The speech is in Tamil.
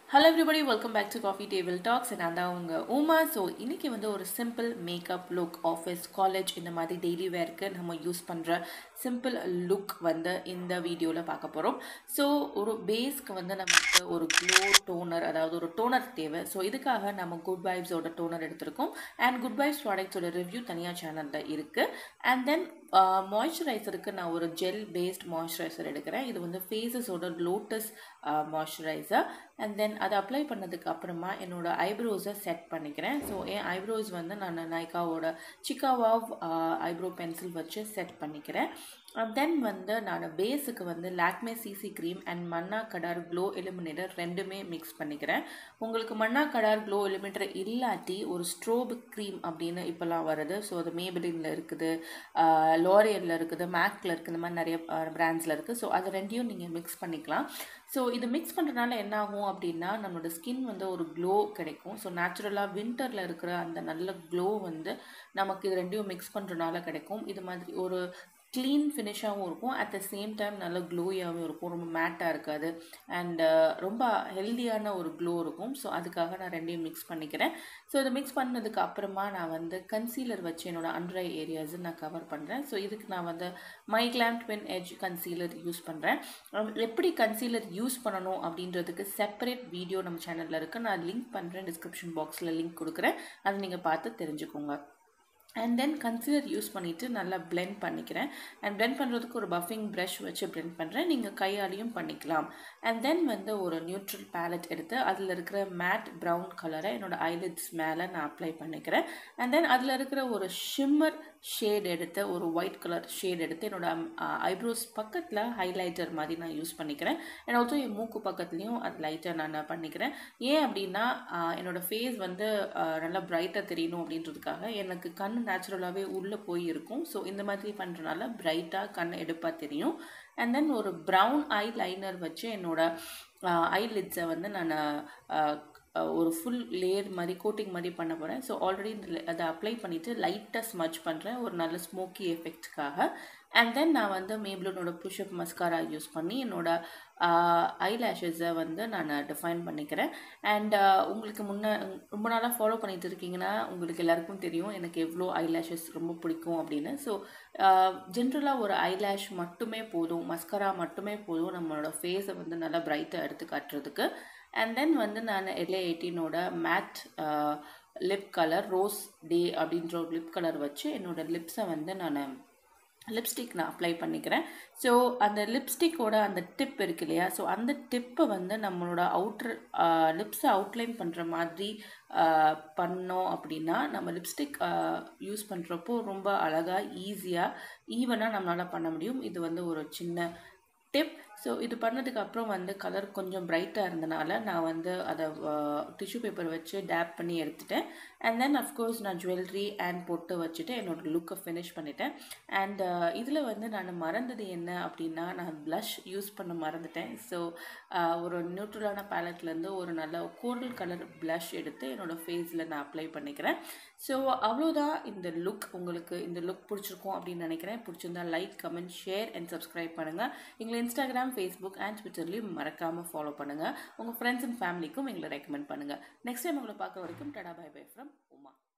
hello everybody welcome back to coffee table talks நான் தான் உங்கள் உமா ஸோ இன்றைக்கி வந்து ஒரு simple makeup look office college இந்த மாதிரி டெய்லி வேர்க்கு நம்ம யூஸ் பண்ணுற சிம்பிள் லுக் வந்து இந்த வீடியோவில் பார்க்க போகிறோம் ஸோ ஒரு பேஸ்க்கு வந்து நமக்கு ஒரு க்ளோ டோனர் அதாவது ஒரு டோனர் தேவை ஸோ இதுக்காக நம்ம குட் வைப்ஸோட டோனர் எடுத்திருக்கோம் அண்ட் குட் வைப்ஸ் ப்ராடக்ட்ஸோட ரிவ்யூ தனியாக சேனலில் இருக்குது அண்ட் தென் மாய்ஸ்சரைசருக்கு நான் ஒரு ஜெல் பேஸ்ட் மாய்ஸ்சரைசர் எடுக்கிறேன் இது வந்து ஃபேஸஸோட லோட்டஸ் மாய்ஸ்சரைசர் அண்ட் தென் அதை அப்ளை பண்ணதுக்கு அப்புறமா என்னோடய ஐப்ரோஸை செட் பண்ணிக்கிறேன் ஸோ என் ஐப்ரோஸ் வந்து நான் நைக்காவோட சிக்காவாவ் ஐப்ரோ பென்சில் வச்சு செட் பண்ணிக்கிறேன் தென் வந்து நான் பேஸுக்கு வந்து லாக்மே சிசி க்ரீம் அண்ட் மன்னா கடார் க்ளோ எலிமினேட்டர் ரெண்டுமே மிக்ஸ் பண்ணிக்கிறேன் உங்களுக்கு மன்னா கடார் க்ளோ எலிமினேட்டர் இல்லாட்டி ஒரு ஸ்ட்ரோப் க்ரீம் அப்படின்னு இப்போல்லாம் வருது ஸோ அது மேபிலினில் இருக்குது லோரியலில் இருக்குது மேக்கில் இருக்குது இந்த மாதிரி நிறைய பிராண்ட்ஸில் இருக்குது ஸோ அது ரெண்டையும் நீங்கள் மிக்ஸ் பண்ணிக்கலாம் ஸோ இது மிக்ஸ் பண்ணுறதுனால என்ன ஆகும் அப்படின்னா நம்மளோட ஸ்கின் வந்து ஒரு க்ளோ கிடைக்கும் ஸோ நேச்சுரலாக வின்டரில் இருக்கிற அந்த நல்ல க்ளோ வந்து நமக்கு இது ரெண்டையும் மிக்ஸ் பண்ணுறதுனால கிடைக்கும் இது மாதிரி ஒரு க்ளீன் ஃபினிஷாகவும் இருக்கும் அட் த சேம் டைம் நல்ல க்ளோயாகவும் இருக்கும் ரொம்ப மேட்டாக இருக்காது அண்ட் ரொம்ப ஹெல்த்தியான ஒரு க்ளோ இருக்கும் ஸோ அதுக்காக நான் ரெண்டையும் மிக்ஸ் பண்ணிக்கிறேன் ஸோ இதை மிக்ஸ் பண்ணதுக்கு அப்புறமா நான் வந்து கன்சீலர் வச்சு என்னோடய அண்ட்ரை ஏரியாஸ் நான் கவர் பண்ணுறேன் ஸோ இதுக்கு நான் வந்து my glam twin edge concealer use பண்ணுறேன் எப்படி கன்சீலர் யூஸ் பண்ணணும் அப்படின்றதுக்கு செப்பரேட் வீடியோ நம்ம சேனலில் இருக்குது நான் லிங்க் பண்ணுறேன் டிஸ்கிரிப்ஷன் பாக்ஸில் லிங்க் கொடுக்குறேன் அதை நீங்கள் பார்த்து தெரிஞ்சுக்கோங்க அண்ட் தென் கன்சீலர் யூஸ் பண்ணிவிட்டு நல்லா பிளெண்ட் பண்ணிக்கிறேன் அண்ட் பிளெண்ட் பண்ணுறதுக்கு ஒரு பஃபிங் ப்ரஷ் வச்சு பிளெண்ட் பண்ணுறேன் நீங்கள் கையாலையும் பண்ணிக்கலாம் அண்ட் தென் வந்து ஒரு நியூட்ரல் பேலட் எடுத்து அதில் இருக்கிற மேட் ப்ரௌன் கலரை என்னோடய ஐலிட்ஸ் மேலே நான் அப்ளை பண்ணிக்கிறேன் அண்ட் தென் அதில் இருக்கிற ஒரு ஷிம்மர் ஷேட் எடுத்து ஒரு ஒயிட் கலர் ஷேட் எடுத்து என்னோடய ஐப்ரோஸ் பக்கத்தில் ஹைலைட்டர் மாதிரி நான் யூஸ் பண்ணிக்கிறேன் அண்ட் ஆல்சோ என் மூக்கு பக்கத்துலேயும் அது லைட்டாக நான் பண்ணிக்கிறேன் ஏன் அப்படின்னா என்னோடய ஃபேஸ் வந்து நல்லா ப்ரைட்டாக தெரியணும் அப்படின்றதுக்காக எனக்கு கண் நேச்சுரலாகவே உள்ளே போய் இருக்கும் ஸோ இந்த மாதிரி பண்ணுறனால பிரைட்டாக கண் எடுப்பாக தெரியும் அண்ட் தென் ஒரு ப்ரௌன் ஐ லைனர் வச்சு என்னோடய ஐ லிட்ஸை வந்து நான் ஒரு ஃபுல் லேயர் மாதிரி கோட்டிங் மாதிரி பண்ண போகிறேன் ஸோ ஆல்ரெடி இந்த அதை அப்ளை பண்ணிவிட்டு லைட்டாக ஸ்மச் பண்ணுறேன் ஒரு நல்ல ஸ்மோக்கி எஃபெக்ட்காக அண்ட் தென் நான் வந்து மேப்ளோனோட புஷ்அப் மஸ்காரா யூஸ் பண்ணி என்னோடய ஐ லேஷஸை வந்து நான் டிஃபைன் பண்ணிக்கிறேன் அண்ட் உங்களுக்கு முன்னே ரொம்ப நாளாக ஃபாலோ பண்ணிட்டு இருக்கீங்கன்னா உங்களுக்கு எல்லாருக்கும் தெரியும் எனக்கு எவ்வளோ ஐ லேஷஸ் ரொம்ப பிடிக்கும் அப்படின்னு ஸோ ஜென்ரலாக ஒரு ஐ லேஷ் மட்டுமே போதும் மஸ்கரா மட்டுமே போதும் நம்மளோட ஃபேஸை வந்து நல்லா பிரைட்டாக எடுத்து காட்டுறதுக்கு அண்ட் தென் வந்து நான் எல்ஏ எயிட்டீனோட matte lip colour rose day அப்படின்ற ஒரு லிப் கலர் வச்சு என்னோடய லிப்ஸை வந்து நான் லிப்ஸ்டிக் நான் அப்ளை பண்ணிக்கிறேன் ஸோ அந்த லிப்ஸ்டிக்கோட அந்த டிப் இருக்கு இல்லையா ஸோ அந்த டிப்பை வந்து நம்மளோட அவுட்ரு லிப்ஸை அவுட்லைன் பண்ணுற மாதிரி பண்ணோம் அப்படின்னா நம்ம லிப்ஸ்டிக் யூஸ் பண்ணுறப்போ ரொம்ப அழகாக ஈஸியாக ஈவனாக நம்மளால் பண்ண முடியும் இது வந்து ஒரு சின்ன டிப் ஸோ இது பண்ணதுக்கு அப்புறம் வந்து கலர் கொஞ்சம் பிரைட்டாக இருந்தனால நான் வந்து அதை டிஷ்யூ பேப்பர் வச்சு டேப் பண்ணி எடுத்துட்டேன் அண்ட் தென் அஃப்கோர்ஸ் நான் ஜுவல்லரி அண்ட் பொட்டு வச்சுட்டு என்னோடய லுக்கை ஃபினிஷ் பண்ணிட்டேன் அண்ட் இதில் வந்து நான் மறந்தது என்ன அப்படின்னா நான் ப்ளஷ் யூஸ் பண்ண மறந்துட்டேன் ஸோ ஒரு நியூட்ரலான பேலட்லேருந்து ஒரு நல்ல கோரல் கலர் ப்ளஷ் எடுத்து என்னோடய ஃபேஸில் நான் அப்ளை பண்ணிக்கிறேன் ஸோ அவ்வளோதான் இந்த லுக் உங்களுக்கு இந்த லுக் பிடிச்சிருக்கும் அப்படின்னு நினைக்கிறேன் பிடிச்சிருந்தா like comment share and subscribe பண்ணுங்கள் எங்களை இன்ஸ்டாகிராம் ஃபேஸ்புக் அண்ட் ட்விட்டர்லேயும் மறக்காமல் ஃபாலோ பண்ணுங்கள் உங்கள் ஃப்ரெண்ட்ஸ் அண்ட் ஃபேமிலிக்கும் எங்களை ரெக்கமெண்ட் பண்ணுங்கள் நெக்ஸ்ட் டைம் உங்களை பார்க்க வரைக்கும் டடா பை பை ஃப்ரம் உமா